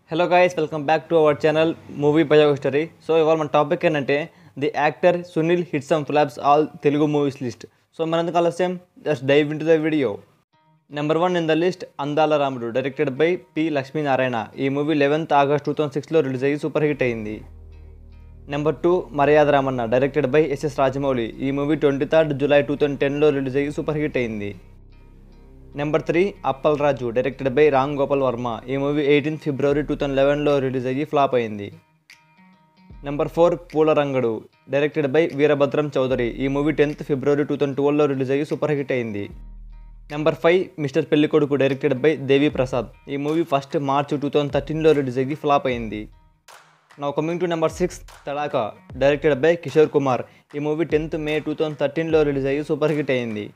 hello guys welcome back to our channel movie bio history so ఇవాళ మన topic ఏంటంటే the actor Sunil hit some flops all Telugu movies list so మనందుకు ఆలస్యం just dive into the video number one in the list Andala Ramudu directed by P Lakshminarayana ఈ movie eleventh August two thousand సిక్స్లో release అయ్యి super hit అయింది number two Maryada Ramanna directed by SS Rajamouli ఈ movie twenty third July two thousand టెన్లో release అయ్యి super hit అయింది number three Appal Raju directed by Ram Gopal Varma ఈ movie eighteenth February two thousand లెవెన్లో release అయ్యి ఫ్లాప్ అయింది number four Pularangadu directed by Veerabhadram Chowdary ఈ movie tenth February two thousand ట్వెల్వ్లో రిలీజ్ అయ్యి సూపర్ హిట్ అయింది నెంబర్ ఫైవ్ మిస్టర్ పెళ్ళికొడుకు డైరెక్టెడ్ బై దేవి ప్రసాద్ ఈ movie first March two thousand థర్టీన్లో రిలీజ్ అయ్యి ఫ్లాప్ అయింది now coming to number six Tadaka directed by Kishore Kumar ఈ movie tenth May two thousand థర్టీన్లో రిలీజ్ అయ్యి సూపర్ హిట్ అయింది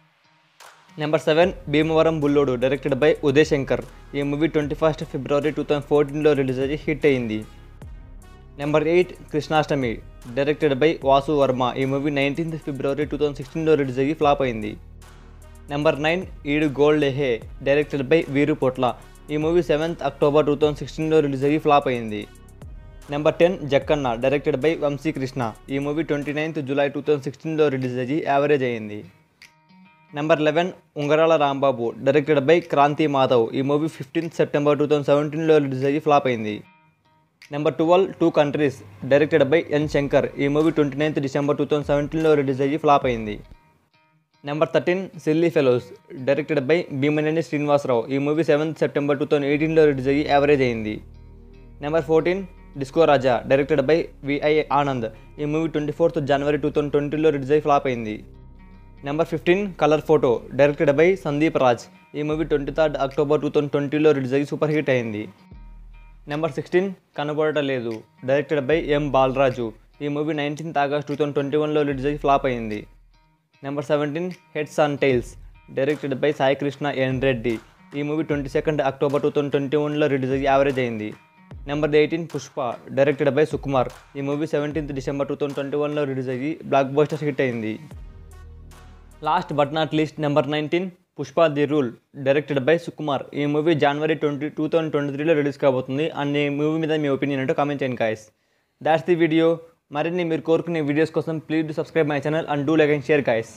number seven Bhimavaram Bullodu directed by Uday Shankar ఈ movie twenty first February two thousand ఫోర్టీన్లో release అయ్యి హిట్ అయింది number eight Krishnashtami directed by Vasu Varma ఈ movie nineteenth February two thousand సిక్స్టీన్లో రిలీజ్ అయ్యి ఫ్లాప్ అయింది number nine Eedu gold Ehe directed by Veeru Potla ఈ movie seventh October two thousand సిక్స్టీన్లో రిలీజ్ అయ్యి ఫ్లాప్ అయింది number ten Jakkanna directed by Vamsi Krishna ఈ movie twenty ninth July two thousand సిక్స్టీన్లో రిలీజ్ అయ్యి యావరేజ్ అయింది number eleven Ungarala Rambabu directed by Kranthi Madhav ఈ movie fifteenth September two thousand సెవెంటీన్లో రిలీజ్ అయ్యి ఫ్లాప్ అయింది number twelve two countries directed by N Shankar ఈ movie twenty ninth December two thousand సెవెంటీన్లో release అయ్యి ఫ్లాప్ అయింది number thirteen silly fellows directed by Bhimaneni Srinivasarao ఈ movie seventh September two thousand ఎయిటీన్లో release అయ్యి యావరేజ్ అయింది number fourteen disco Raja directed by VI Anand ఈ movie twenty fourth January two thousand ట్వంటీలో release అయ్యి ఫ్లాప్ అయింది number fifteen colour photo directed by Sandeep Raj ఈ movie twenty third October two thousand ట్వంటీలో release అయ్యి సూపర్ హిట్ అయింది నెంబర్ సిక్స్టీన్ కనబడట లేదు డైరెక్టెడ్ బై ఎం బాలరాజు ఈ movie nineteenth August two thousand twenty వన్లో రిలీజ్ అయ్యి ఫ్లాప్ అయింది number seventeen heads and tails directed by Sai Krishna N Reddy ఈ movie twenty second October two thousand twenty వన్లో రిలీజ్ అయ్యి యావరేజ్ అయింది number eighteen Pushpa directed by Sukumar ఈ movie seventeenth December two thousand twenty వన్లో release అయ్యి బ్లాక్ బస్టర్ హిట్ అయింది last but not least number nineteen Pushpa the rule directed by Sukumar ఈ movie January twenty two thousand twenty త్రీలో release కాబోతుంది and ఈ movie మీద మీ ఒపీనియన్ ఏంటో కామెంట్ చేయండి గాయస్ దాట్స్ ది వీడియో మరిన్ని మీరు కోరుకునే వీడియోస్ కోసం please subscribe my channel and do like and share guys